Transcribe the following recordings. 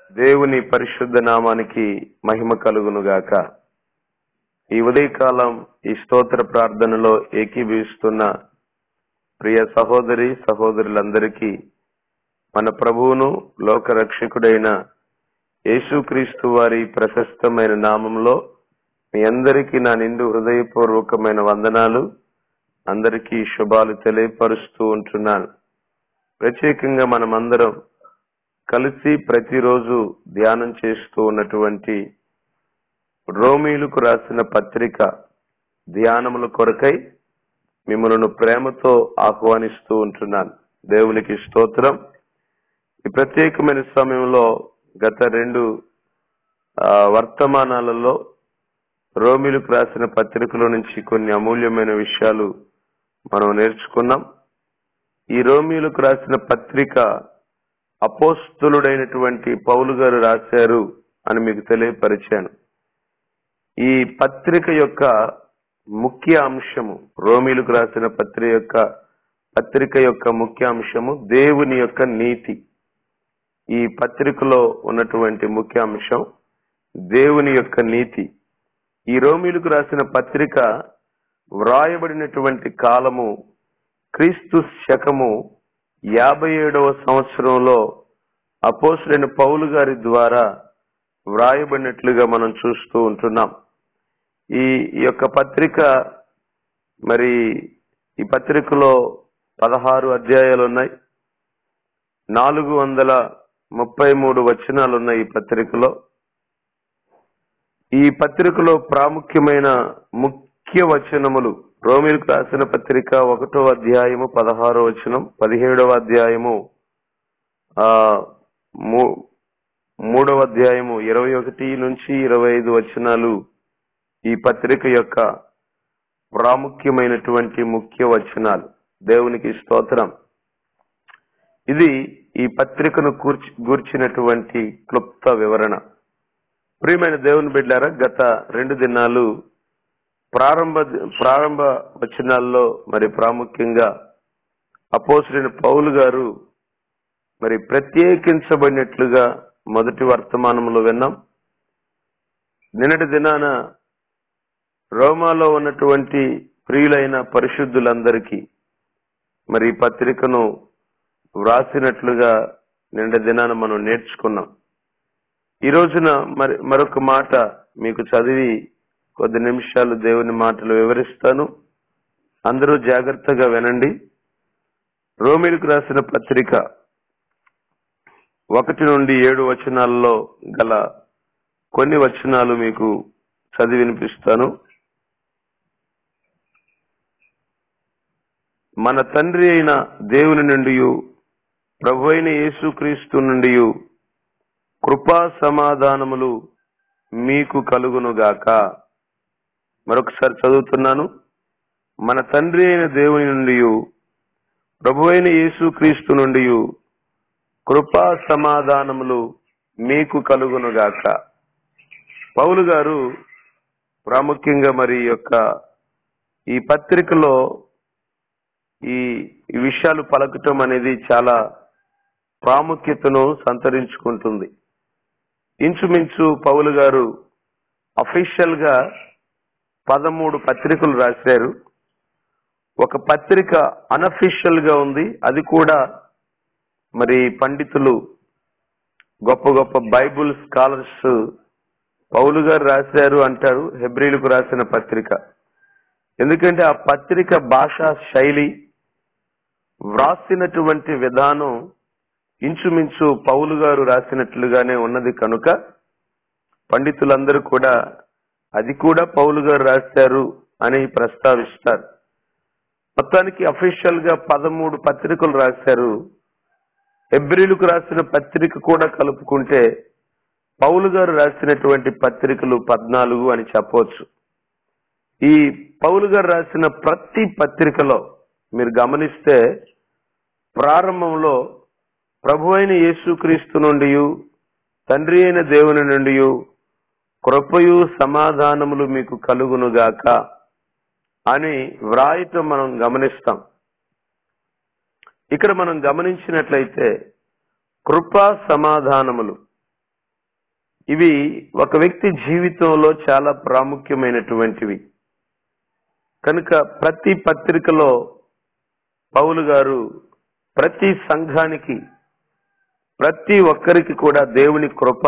దేవుని పరిశుద్ధ నామానికి మహిమ కలుగును గాక ఈ ఉదయకాలం ఈ స్తోత్ర ప్రార్థనలో ఏకీభవిస్తున్న ప్రియ సహోదరి సహోదరులందరికీ మన ప్రభువును లోక రక్షకుడైన యేసుక్రీస్తు వారి ప్రశస్తమైన నామంలో మీ అందరికీ నా నిండు హృదయపూర్వకమైన వందనాలు అందరికీ శుభాలు తెలియపరుస్తూ ఉంటున్నాను ప్రత్యేకంగా మనమందరం కలిసి ప్రతిరోజు ధ్యానం చేస్తూ ఉన్నటువంటి రోమీలకు రాసిన పత్రిక ధ్యానముల కొరకై మిమ్మల్ని ప్రేమతో ఆహ్వానిస్తూ ఉంటున్నాను దేవునికి స్తోత్రం ఈ ప్రత్యేకమైన సమయంలో గత రెండు ఆ, వర్తమానాలలో రోమిలకు రాసిన పత్రికలో నుంచి కొన్ని అమూల్యమైన విషయాలు మనం నేర్చుకున్నాం ఈ రోమిలకు రాసిన పత్రిక అపోస్తులుడైనటువంటి పౌలు గారు రాశారు అని మీకు తెలియపరిచాను ఈ పత్రిక యొక్క ముఖ్య అంశము రోమిలకు రాసిన పత్రిక యొక్క పత్రిక యొక్క ముఖ్య అంశము దేవుని యొక్క నీతి ఈ పత్రికలో ఉన్నటువంటి ముఖ్య అంశం దేవుని యొక్క నీతి ఈ రోమిలకు రాసిన పత్రిక వ్రాయబడినటువంటి కాలము క్రీస్తు శకము యాభై ఏడవ సంవత్సరంలో అపోసులైన పౌలు గారి ద్వారా వ్రాయబడినట్లుగా మనం చూస్తూ ఉంటున్నాం ఈ ఈ యొక్క పత్రిక మరి ఈ పత్రికలో పదహారు అధ్యాయాలు ఉన్నాయి నాలుగు వందల ముప్పై మూడు వచనాలు ఉన్నాయి ఈ పత్రికలో ఈ పత్రికలో ప్రాముఖ్యమైన ముఖ్య వచనములు రోమిలకు రాసిన పత్రిక ఒకటో అధ్యాయము పదహారో వచనం పదిహేడవ అధ్యాయము ఆ మూ- మూడవ అధ్యాయము ఇరవై ఒకటి నుంచి ఇరవై ఐదు వచనాలు ఈ పత్రిక యొక్క ప్రాముఖ్యమైనటువంటి ముఖ్య వచనాలు దేవునికి స్తోత్రం ఇది ఈ పత్రికను కూర్చి గూర్చినటువంటి క్లుప్త వివరణ ప్రియమైన దేవుని బిడ్డారా గత రెండు దినాలు ప్రారంభ ప్రారంభ వచనాల్లో మరి ప్రాముఖ్యంగా అపోసరైన పౌలు గారు మరి ప్రత్యేకించబడినట్లుగా మొదటి వర్తమానంలో విన్నాం నిన్నటి దినాన రోమాలో ఉన్నటువంటి ప్రియులైన పరిశుద్ధులందరికీ మరి ఈ పత్రికను వ్రాసినట్లుగా నిన్న దినాన మనం నేర్చుకున్నాం ఈ రోజున మరి మరొక మాట మీకు చదివి కొద్ది నిమిషాలు దేవుని మాటలు వివరిస్తాను అందరూ జాగ్రత్తగా వినండి రోమిలకు రాసిన పత్రిక ఒకటి నుండి ఏడు వచనాల్లో గల కొన్ని వచనాలు మీకు చదివి వినిపిస్తాను మన తండ్రి అయిన దేవుని నుండి ప్రభు అయిన యేసుక్రీస్తు నుండి కృపా సమాధానములు మీకు కలుగునుగాక మరొకసారి చదువుతున్నాను మన తండ్రి అయిన దేవుని నుండి ప్రభు అయిన యేసుక్రీస్తు నుండి కృపా సమాధానములు మీకు కలుగునుగాక పౌలు గారు ప్రాముఖ్యంగా మరి ఈ యొక్క ఈ పత్రికలో ఈ ఈ విషయాలు పలకటం అనేది చాలా ప్రాముఖ్యతను సంతరించుకుంటుంది ఇంచుమించు పౌలు గారు అఫీషియల్ గా పదమూడు పత్రికలు రాశారు ఒక పత్రిక అనఫీషియల్ గా ఉంది అది కూడా మరి పండితులు గొప్ప గొప్ప బైబుల్ స్కాలర్స్ పౌలు గారు రాశారు అంటారు హెబ్రిలకు రాసిన పత్రిక ఎందుకంటే ఆ పత్రిక భాషా శైలి వ్రాసినటువంటి విధానం ఇంచుమించు పౌలు గారు రాసినట్లుగానే ఉన్నది కనుక పండితులందరూ కూడా అది కూడా పౌలు గారు రాశారు అని ప్రస్తావిస్తారు మొత్తానికి అఫీషియల్ గా పదమూడు పత్రికలు రాశారు ఎబ్రిలకు రాసిన పత్రిక కూడా కలుపుకుంటే పౌలు గారు రాసినటువంటి పత్రికలు పద్నాలుగు అని చెప్పవచ్చు ఈ పౌలు గారు రాసిన ప్రతి పత్రికలో మీరు గమనిస్తే ప్రారంభంలో ప్రభు అయిన యేసుక్రీస్తు నుండి తండ్రి అయిన దేవుని నుండి కృపయు సమాధానములు మీకు కలుగునుగాక అని వ్రాయటం మనం గమనిస్తాం ఇక్కడ మనం గమనించినట్లయితే కృపా సమాధానములు ఇవి ఒక వ్యక్తి జీవితంలో చాలా ప్రాముఖ్యమైనటువంటివి కనుక ప్రతి పత్రికలో పౌలు గారు ప్రతి సంఘానికి ప్రతి ఒక్కరికి కూడా దేవుని కృప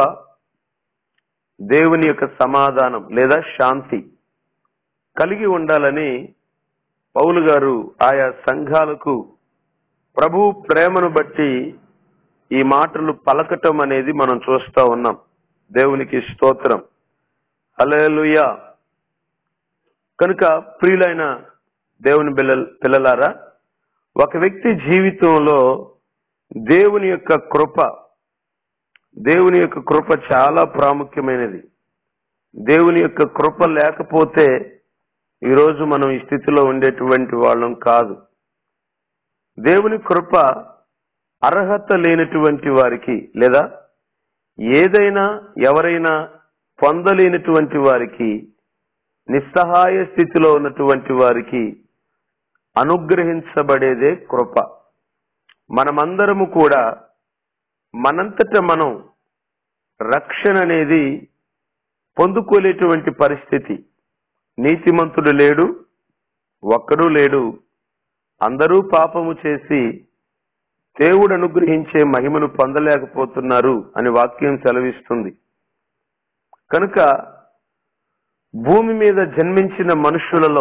దేవుని యొక్క సమాధానం లేదా శాంతి కలిగి ఉండాలని పౌలు గారు ఆయా సంఘాలకు ప్రభు ప్రేమను బట్టి ఈ మాటలు పలకటం అనేది మనం చూస్తా ఉన్నాం దేవునికి స్తోత్రం హల్లెలూయా కనుక ప్రియులైన దేవుని పిల్లల పిల్లలారా ఒక వ్యక్తి జీవితంలో దేవుని యొక్క కృప దేవుని యొక్క కృప చాలా ప్రాముఖ్యమైనది దేవుని యొక్క కృప లేకపోతే ఈరోజు మనం ఈ స్థితిలో ఉండేటువంటి వాళ్ళం కాదు దేవుని కృప అర్హత లేనటువంటి వారికి లేదా ఏదైనా ఎవరైనా పొందలేనటువంటి వారికి నిస్సహాయ స్థితిలో ఉన్నటువంటి వారికి అనుగ్రహించబడేదే కృప మనమందరము కూడా మనంతట మనం రక్షణ అనేది పొందుకోలేటువంటి పరిస్థితి నీతిమంతుడు లేడు ఒక్కడూ లేడు అందరూ పాపము చేసి దేవుడు అనుగ్రహించే మహిమను పొందలేకపోతున్నారు అని వాక్యం సెలవిస్తుంది కనుక భూమి మీద జన్మించిన మనుషులలో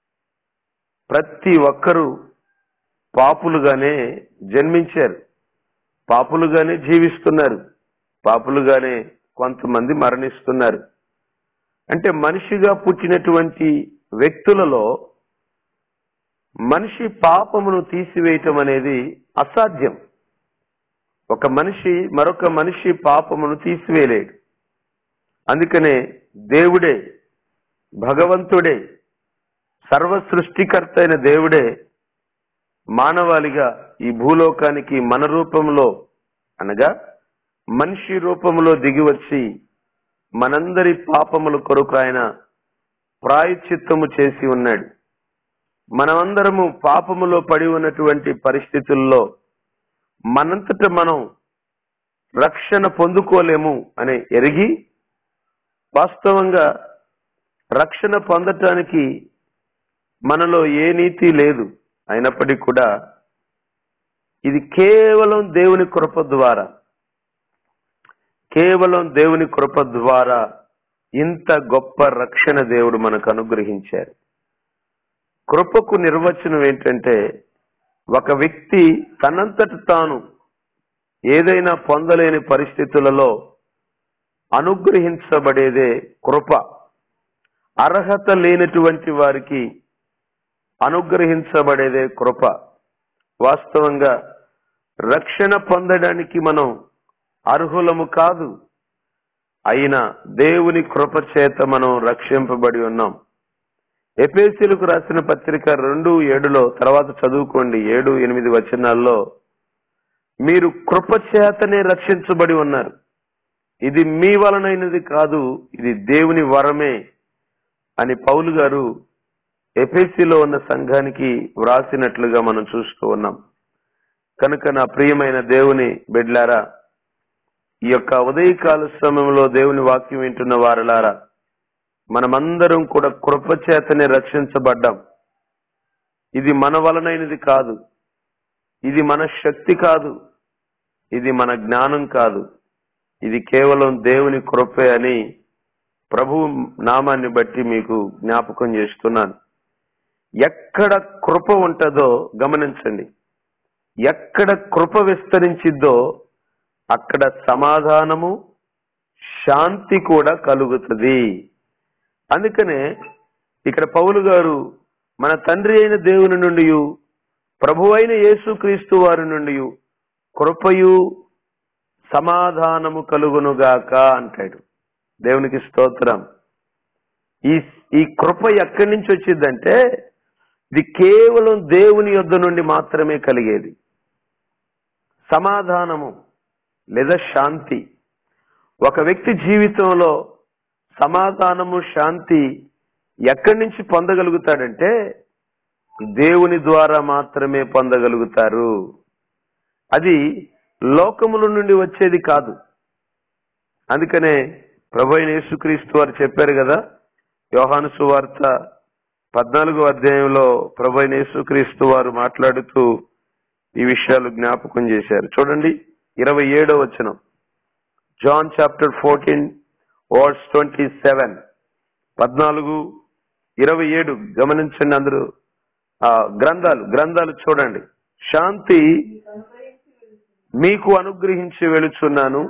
ప్రతి ఒక్కరూ పాపులుగానే జన్మించారు పాపులుగానే జీవిస్తున్నారు పాపులుగానే కొంతమంది మరణిస్తున్నారు అంటే మనిషిగా పుట్టినటువంటి వ్యక్తులలో మనిషి పాపమును తీసివేయటం అనేది అసాధ్యం ఒక మనిషి మరొక మనిషి పాపమును తీసివేయలేడు అందుకనే దేవుడే భగవంతుడే సర్వ సృష్టికర్త అయిన దేవుడే మానవాళిగా ఈ భూలోకానికి మన రూపంలో అనగా మనిషి రూపంలో దిగివచ్చి మనందరి పాపముల కొరకు ఆయన ప్రాయశ్చిత్తము చేసి ఉన్నాడు మనమందరము పాపములో పడి ఉన్నటువంటి పరిస్థితుల్లో మనంతట మనం రక్షణ పొందుకోలేము అని ఎరిగి వాస్తవంగా రక్షణ పొందటానికి మనలో ఏ నీతి లేదు అయినప్పటికీ కూడా ఇది కేవలం దేవుని కృప ద్వారా కేవలం దేవుని కృప ద్వారా ఇంత గొప్ప రక్షణ దేవుడు మనకు అనుగ్రహించారు కృపకు నిర్వచనం ఏంటంటే ఒక వ్యక్తి తనంతట తాను ఏదైనా పొందలేని పరిస్థితులలో అనుగ్రహించబడేదే కృప అర్హత లేనటువంటి వారికి అనుగ్రహించబడేదే కృప వాస్తవంగా రక్షణ పొందడానికి మనం అర్హులము కాదు అయినా దేవుని కృప చేత మనం రక్షింపబడి ఉన్నాం ఎపేసీలకు రాసిన పత్రిక రెండు ఏడులో తర్వాత చదువుకోండి ఏడు ఎనిమిది వచనాల్లో మీరు కృప చేతనే రక్షించబడి ఉన్నారు ఇది మీ వలనైనది కాదు ఇది దేవుని వరమే అని పౌలు గారు ఎపిసిలో ఉన్న సంఘానికి వ్రాసినట్లుగా మనం చూస్తూ ఉన్నాం కనుక నా ప్రియమైన దేవుని బిడ్లారా ఈ యొక్క ఉదయకాల సమయంలో దేవుని వాక్యం వింటున్న వారలారా మనమందరం కూడా కృప చేతనే రక్షించబడ్డాం ఇది మన వలనైనది కాదు ఇది మన శక్తి కాదు ఇది మన జ్ఞానం కాదు ఇది కేవలం దేవుని కృపే అని ప్రభు నామాన్ని బట్టి మీకు జ్ఞాపకం చేస్తున్నాను ఎక్కడ కృప ఉంటుందో గమనించండి ఎక్కడ కృప విస్తరించిద్దో అక్కడ సమాధానము శాంతి కూడా కలుగుతుంది అందుకనే ఇక్కడ పౌలు గారు మన తండ్రి అయిన దేవుని నుండి ప్రభు అయిన యేసుక్రీస్తు వారి నుండి కృపయు సమాధానము కలుగునుగాక అంటాడు దేవునికి స్తోత్రం ఈ ఈ కృప ఎక్కడి నుంచి వచ్చిందంటే ఇది కేవలం దేవుని యొద్ద నుండి మాత్రమే కలిగేది సమాధానము లేదా శాంతి ఒక వ్యక్తి జీవితంలో సమాధానము శాంతి ఎక్కడి నుంచి పొందగలుగుతాడంటే దేవుని ద్వారా మాత్రమే పొందగలుగుతారు అది లోకముల నుండి వచ్చేది కాదు అందుకనే ప్రభు అయిన యేసుక్రీస్తు వారు చెప్పారు కదా యోహాను సువార్త పద్నాలుగో అధ్యాయంలో ప్రభు అయిన యేసుక్రీస్తు వారు మాట్లాడుతూ ఈ విషయాలు జ్ఞాపకం చేశారు చూడండి ఇరవై ఏడో వచనం John chapter fourteen words twenty seven పద్నాలుగు ఇరవై ఏడు గమనించండి అందరూ ఆ గ్రంథాలు గ్రంథాలు చూడండి శాంతి మీకు అనుగ్రహించి వెళుచున్నాను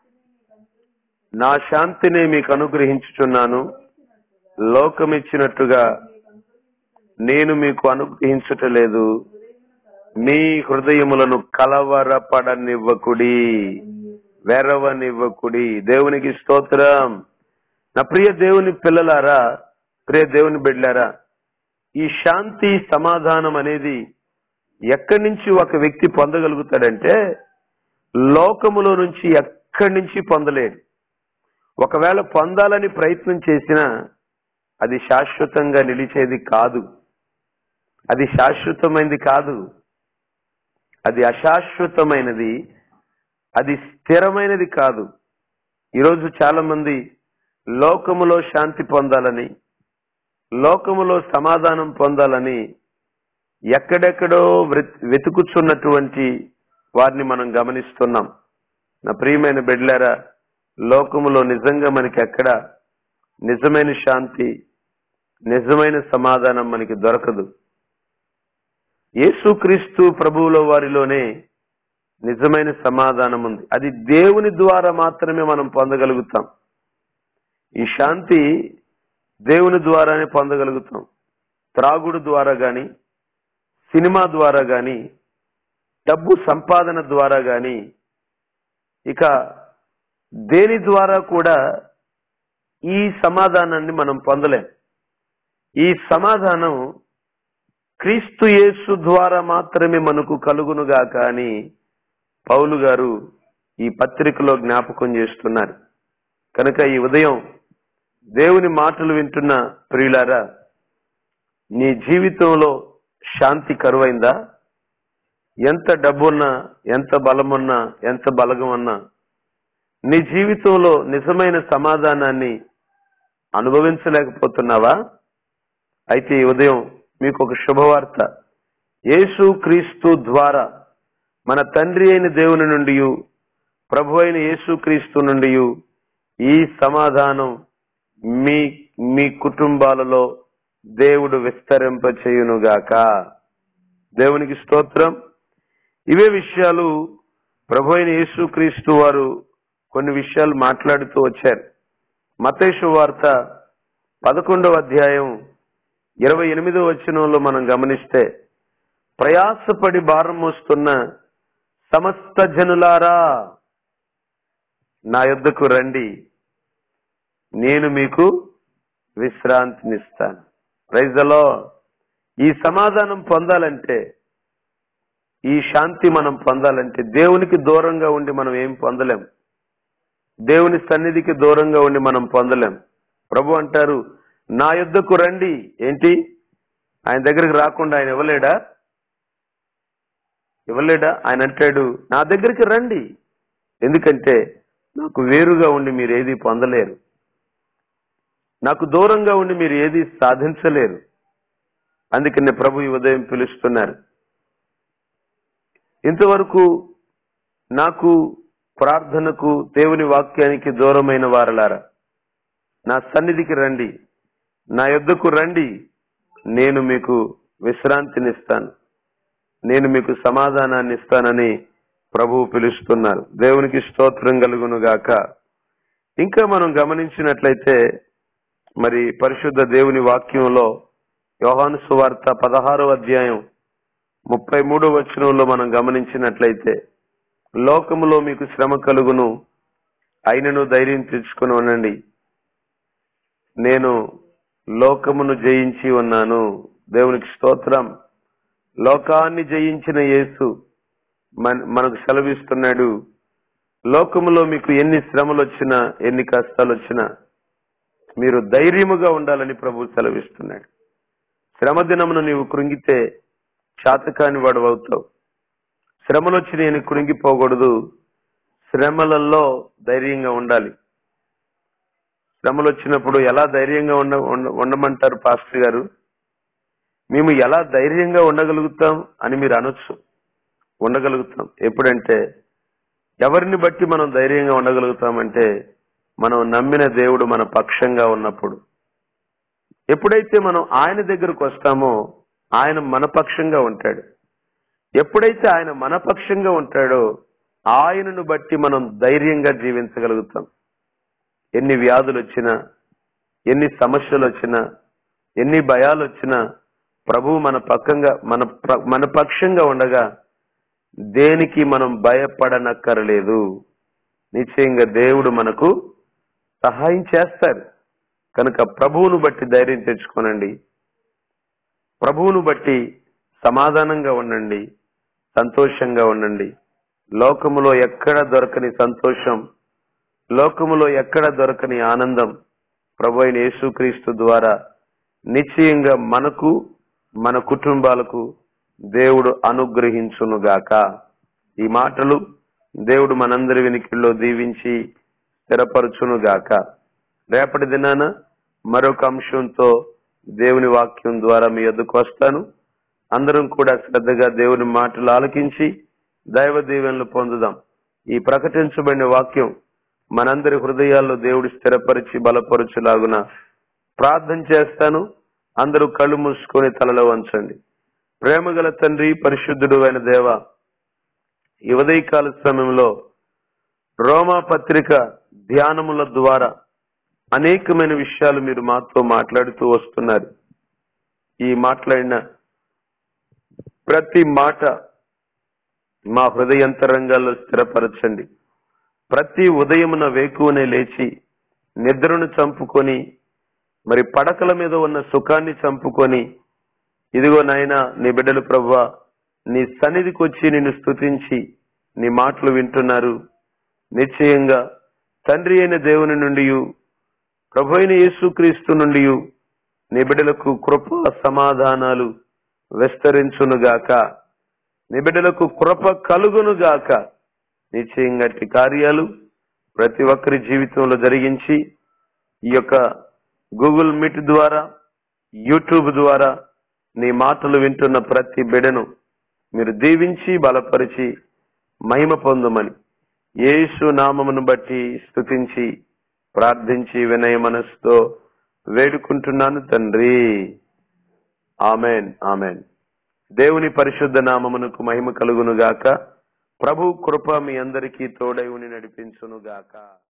నా శాంతిని మీకు అనుగ్రహించుచున్నాను లోకమిచ్చినట్టుగా నేను మీకు అనుగ్రహించటలేదు మీ హృదయములను కలవరపడనివ్వకుడి వెరవనివ్వకుడి దేవునికి స్తోత్రం నా ప్రియ దేవుని పిల్లలారా ప్రియ దేవుని బిడ్డలారా ఈ శాంతి సమాధానం అనేది ఎక్కడి నుంచి ఒక వ్యక్తి పొందగలుగుతాడంటే లోకములో నుంచి ఎక్కడి నుంచి పొందలేడు ఒకవేళ పొందాలని ప్రయత్నం చేసినా అది శాశ్వతంగా నిలిచేది కాదు అది శాశ్వతమైనది కాదు అది అశాశ్వతమైనది అది స్థిరమైనది కాదు ఈరోజు చాలా మంది లోకములో శాంతి పొందాలని లోకములో సమాధానం పొందాలని ఎక్కడెక్కడో వెత్- వెతుకుచున్నటువంటి వారిని మనం గమనిస్తున్నాం నా ప్రియమైన బిడ్డలారా లోకములో నిజంగా మనకి ఎక్కడ నిజమైన శాంతి నిజమైన సమాధానం మనకి దొరకదు యేసుక్రీస్తు ప్రభువుల వారిలోనే నిజమైన సమాధానం ఉంది అది దేవుని ద్వారా మాత్రమే మనం పొందగలుగుతాం ఈ శాంతి దేవుని ద్వారానే పొందగలుగుతాం త్రాగుడు ద్వారా గాని సినిమా ద్వారా గాని డబ్బు సంపాదన ద్వారా గాని ఇక దేని ద్వారా కూడా ఈ సమాధానాన్ని మనం పొందలేం ఈ సమాధానం క్రీస్తు యేసు ద్వారా మాత్రమే మనకు కలుగునుగా కానీ పౌలు గారు ఈ పత్రికలో జ్ఞాపకం చేస్తున్నారు కనుక ఈ ఉదయం దేవుని మాటలు వింటున్న ప్రియులారా నీ జీవితంలో శాంతి కరువైందా ఎంత డబ్బున్నా ఎంత బలమున్నా ఎంత బలగం ఉన్నా నీ జీవితంలో నిజమైన సమాధానాన్ని అనుభవించలేకపోతున్నావా అయితే ఈ ఉదయం మీకు ఒక శుభవార్త యేసు క్రీస్తు ద్వారా మన తండ్రి అయిన దేవుని నుండి ప్రభు అయిన యేసు క్రీస్తు నుండి ఈ సమాధానం మీ మీ కుటుంబాలలో దేవుడు విస్తరింప చేయునుగాక దేవునికి స్తోత్రం ఇవే విషయాలు ప్రభు అయిన యేసు క్రీస్తు వారు కొన్ని విషయాలు మాట్లాడుతూ వచ్చారు మతేషు వార్త పదకొండవ అధ్యాయం ఇరవై ఎనిమిదో వచనంలో మనం గమనిస్తే ప్రయాసపడి భారం మోస్తున్న సమస్త జనులారా నా యొద్దకు రండి నేను మీకు విశ్రాంతినిస్తాను ప్రైజలో ఈ సమాధానం పొందాలంటే ఈ శాంతి మనం పొందాలంటే దేవునికి దూరంగా ఉండి మనం ఏం పొందలేం దేవుని సన్నిధికి దూరంగా ఉండి మనం పొందలేం ప్రభు అంటారు నా యుద్ధకు రండి ఏంటి ఆయన దగ్గరికి రాకుండా ఆయన ఇవ్వలేడా ఇవ్వలేడా ఆయన అంటాడు నా దగ్గరికి రండి ఎందుకంటే నాకు వేరుగా ఉండి మీరు ఏది పొందలేరు నాకు దూరంగా ఉండి మీరు ఏది సాధించలేరు అందుకనే ప్రభు ఈ ఉదయం పిలుస్తున్నారు ఇంతవరకు నాకు ప్రార్థనకు దేవుని వాక్యానికి దూరమైన వారలారా నా సన్నిధికి రండి నా యొద్దకు రండి నేను మీకు విశ్రాంతినిస్తాను నేను మీకు సమాధానాన్ని ఇస్తానని ప్రభువు పిలుస్తున్నారు దేవునికి స్తోత్రం కలుగును గాక ఇంకా మనం గమనించినట్లయితే మరి పరిశుద్ధ దేవుని వాక్యంలో యోహాను సువార్త పదహారో అధ్యాయం ముప్పై మూడో వచనంలో మనం గమనించినట్లయితే లోకములో మీకు శ్రమ కలుగును అయినను ధైర్యం తెచ్చుకుని ఉండండి నేను లోకమును జయించి ఉన్నాను దేవునికి స్తోత్రం లోకాన్ని జయించిన యేసు మన మనకు సెలవిస్తున్నాడు లోకములో మీకు ఎన్ని శ్రమలు వచ్చినా ఎన్ని కష్టాలు వచ్చినా మీరు ధైర్యముగా ఉండాలని ప్రభు సెలవిస్తున్నాడు శ్రమ దినమును నీవు కృంగితే చాతకాని వాడు అవుతావు శ్రమలు వచ్చి నేను కృంగిపోకూడదు శ్రమలలో ధైర్యంగా ఉండాలి శ్రమలు వచ్చినప్పుడు ఎలా ధైర్యంగా ఉండ ఉండ- ఉండమంటారు పాస్టర్ గారు మేము ఎలా ధైర్యంగా ఉండగలుగుతాం అని మీరు అనొచ్చు ఉండగలుగుతాం ఎప్పుడంటే ఎవరిని బట్టి మనం ధైర్యంగా ఉండగలుగుతామంటే మనం నమ్మిన దేవుడు మన పక్షంగా ఉన్నప్పుడు ఎప్పుడైతే మనం ఆయన దగ్గరకు వస్తామో ఆయన మన పక్షంగా ఉంటాడు ఎప్పుడైతే ఆయన మన పక్షంగా ఉంటాడో ఆయనను బట్టి మనం ధైర్యంగా జీవించగలుగుతాం ఎన్ని వ్యాధులు వచ్చినా ఎన్ని సమస్యలు వచ్చినా ఎన్ని భయాలు వచ్చినా ప్రభువు మన పక్కంగా మన ప్ర- మన పక్షంగా ఉండగా దేనికి మనం భయపడనక్కరలేదు నిశ్చయంగా దేవుడు మనకు సహాయం చేస్తారు కనుక ప్రభువును బట్టి ధైర్యం తెచ్చుకోనండి ప్రభువును బట్టి సమాధానంగా ఉండండి సంతోషంగా ఉండండి లోకములో ఎక్కడ దొరకని సంతోషం లోకములో ఎక్కడ దొరకని ఆనందం ప్రభు అయిన యేసుక్రీస్తు ద్వారా నిశ్చయంగా మనకు మన కుటుంబాలకు దేవుడు అనుగ్రహించునుగాక ఈ మాటలు దేవుడు మనందరి వెనికిల్లో దీవించి స్థిరపరచునుగాక రేపటి దినాన మరొక అంశంతో దేవుని వాక్యం ద్వారా మీ వద్దకు వస్తాను అందరం కూడా శ్రద్ధగా దేవుని మాటలు ఆలకించి దైవ దీవెనలు పొందుదాం ఈ ప్రకటించబడిన వాక్యం మనందరి హృదయాల్లో దేవుడు స్థిరపరిచి బలపరచులాగున ప్రార్థన చేస్తాను అందరూ కళ్ళు మూసుకొని తలలో వంచండి ప్రేమగల తండ్రి పరిశుద్ధుడు అయిన దేవ ఈ ఉదయకాల సమయంలో రోమా పత్రిక ధ్యానముల ద్వారా అనేకమైన విషయాలు మీరు మాతో మాట్లాడుతూ వస్తున్నారు ఈ మాట్లాడిన ప్రతి మాట మా హృదయంతరంగాల్లో స్థిరపరచండి ప్రతి ఉదయమున వేకువనే లేచి నిద్రను చంపుకొని మరి పడకల మీద ఉన్న సుఖాన్ని చంపుకొని ఇదిగో నాయనా నీ బిడ్డలు ప్రవ్వా నీ సన్నిధికి వచ్చి నిన్ను స్తుతించి నీ మాటలు వింటున్నారు నిశ్చయంగా తండ్రి అయిన దేవుని నుండి ప్రభు అయిన యేసుక్రీస్తు నుండి నీ బిడ్డలకు కృప సమాధానాలు విస్తరించునుగాక నీ బిడ్డలకు కృప కలుగునుగాక నిశ్చయంగా అట్టి కార్యాలు ప్రతి ఒక్కరి జీవితంలో జరిగించి ఈ యొక్క గూగుల్ మీట్ ద్వారా యూట్యూబ్ ద్వారా నీ మాటలు వింటున్న ప్రతి బిడను మీరు దీవించి బలపరిచి మహిమ పొందమని యేసు నామమును బట్టి స్తుతించి ప్రార్థించి వినయ మనసుతో వేడుకుంటున్నాను తండ్రి ఆమెన్ ఆమెన్ దేవుని పరిశుద్ధ నామమునకు మహిమ కలుగునుగాక ప్రభు కృప మీ అందరికీ తోడై ఉండి నడిపించునుగాక